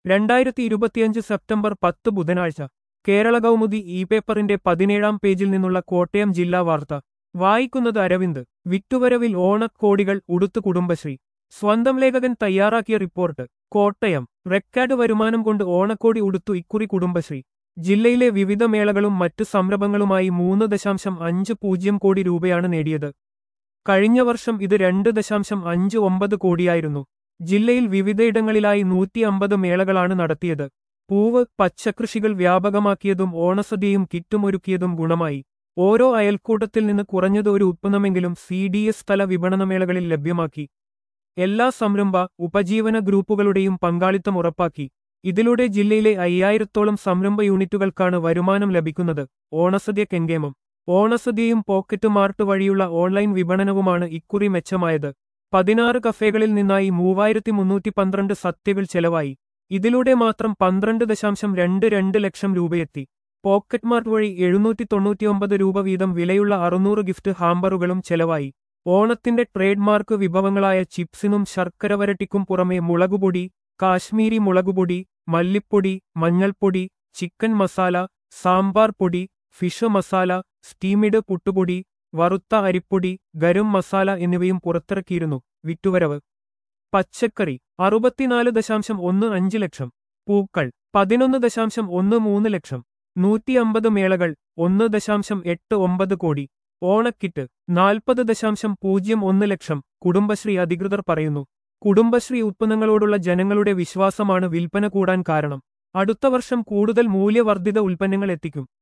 രണ്ടായിരത്തി ഇരുപത്തിയഞ്ച് സെപ്റ്റംബർ പത്ത് ബുധനാഴ്ച കേരള കൗമുദി ഇ പേപ്പറിന്റെ പതിനേഴാം പേജിൽ നിന്നുള്ള കോട്ടയം ജില്ലാ വാർത്ത വായിക്കുന്നത് അരവിന്ദ് വിറ്റുവരവിൽ ഓണക്കോടികൾ ഉടുത്തു കുടുംബശ്രീ സ്വന്തം ലേഖകൻ തയ്യാറാക്കിയ റിപ്പോർട്ട് കോട്ടയം റെക്കാർഡ് വരുമാനം കൊണ്ട് ഓണക്കോടി ഉടുത്തു ഇക്കുറി കുടുംബശ്രീ ജില്ലയിലെ വിവിധ മേളകളും മറ്റു സംരംഭങ്ങളുമായി മൂന്ന് ദശാംശം അഞ്ച് പൂജ്യം കോടി രൂപയാണ് നേടിയത് കഴിഞ്ഞ വർഷം ഇത് രണ്ട് ദശാംശം അഞ്ച് ഒമ്പത് കോടിയായിരുന്നു ജില്ലയിൽ വിവിധയിടങ്ങളിലായി നൂറ്റി അമ്പത് മേളകളാണ് നടത്തിയത് പൂവ് പച്ചക്കൃഷികൾ വ്യാപകമാക്കിയതും ഓണസദ്യയും കിറ്റുമൊരുക്കിയതും ഗുണമായി ഓരോ അയൽക്കൂട്ടത്തിൽ നിന്ന് കുറഞ്ഞത് ഒരു ഉത്പന്നമെങ്കിലും സി ഡി എസ് തല വിപണനമേളകളിൽ ലഭ്യമാക്കി എല്ലാ സംരംഭ ഉപജീവന ഗ്രൂപ്പുകളുടെയും പങ്കാളിത്തം ഉറപ്പാക്കി ഇതിലൂടെ ജില്ലയിലെ അയ്യായിരത്തോളം സംരംഭ യൂണിറ്റുകൾക്കാണ് വരുമാനം ലഭിക്കുന്നത് ഓണസദ്യ കെങ്കേമം ഓണസദ്യയും പോക്കറ്റ് മാർട്ട് വഴിയുള്ള ഓൺലൈൻ വിപണനവുമാണ് ഇക്കുറി മെച്ചമായത് പതിനാറ് കഫേകളിൽ നിന്നായി മൂവായിരത്തി മുന്നൂറ്റി പന്ത്രണ്ട് സത്യകൾ ചെലവായി ഇതിലൂടെ മാത്രം പന്ത്രണ്ട് ദശാംശം രണ്ട് രണ്ട് ലക്ഷം രൂപയെത്തി പോക്കറ്റ് മാർട്ട് വഴി എഴുന്നൂറ്റി തൊണ്ണൂറ്റിയൊമ്പത് രൂപ വീതം വിലയുള്ള അറുന്നൂറ് ഗിഫ്റ്റ് ഹാമ്പറുകളും ചെലവായി ഓണത്തിന്റെ ട്രേഡ് മാർക്ക് വിഭവങ്ങളായ ചിപ്സിനും ശർക്കര വരട്ടിക്കും പുറമെ മുളകുപൊടി കാശ്മീരി മുളകുപൊടി മല്ലിപ്പൊടി മഞ്ഞൾപ്പൊടി ചിക്കൻ മസാല സാമ്പാർ പൊടി ഫിഷ് മസാല സ്റ്റീമിഡ് പുട്ടുപൊടി വറുത്ത അരിപ്പൊടി ഗരം മസാല എന്നിവയും പുറത്തിറക്കിയിരുന്നു വിറ്റുവരവ് പച്ചക്കറി അറുപത്തിനാല് ദശാംശം ഒന്ന് അഞ്ച് ലക്ഷം പൂക്കൾ പതിനൊന്ന് ദശാംശം ഒന്ന് മൂന്ന് ലക്ഷം നൂറ്റി അമ്പത് മേളകൾ ഒന്ന് ദശാംശം എട്ട് ഒമ്പത് കോടി ഓണക്കിറ്റ് നാൽപ്പത് ദശാംശം പൂജ്യം ഒന്ന് ലക്ഷം കുടുംബശ്രീ അധികൃതർ പറയുന്നു കുടുംബശ്രീ ഉത്പന്നങ്ങളോടുള്ള ജനങ്ങളുടെ വിശ്വാസമാണ് വിൽപ്പന കൂടാൻ കാരണം അടുത്ത വർഷം കൂടുതൽ മൂല്യവർദ്ധിത ഉൽപ്പന്നങ്ങൾ എത്തിക്കും